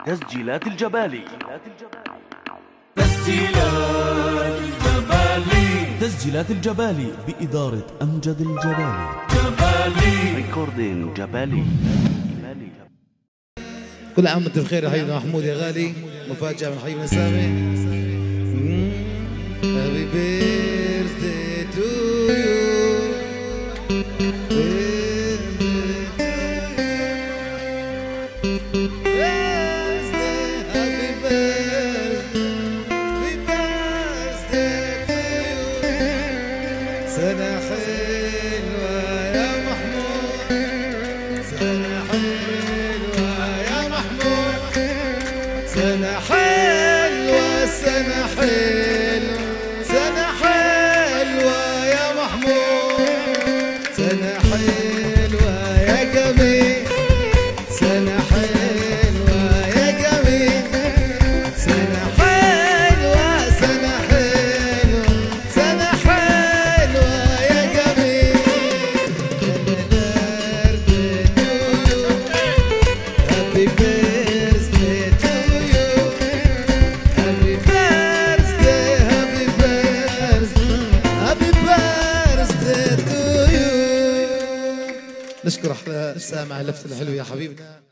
تسجيلات الجبالي تسجيلات الجبالي تسجيلات الجبالي بإدارة أمجد الجبالي جبالي ريكوردين جبالي جبالي. كل عام وانت بخير يا حبيبنا محمود يا غالي مفاجأة من حبيبنا سامي Happy birthday to you Birthday, happy birthday, happy birthday to you. سنة حلوة يا محمود سنة حلوة يا محمود سنة حلوة سنة حلوة سنة حلوة يا محمود سنة حلوة يا جميل سنة حلوة يا جميل سنة حلوة سنة حلوة سنة حلوة يا جميل Happy birthday to you Happy birthday, happy birthday Happy birthday to you نشكر أحلى سامع اللفتة الحلوة يا حبيبنا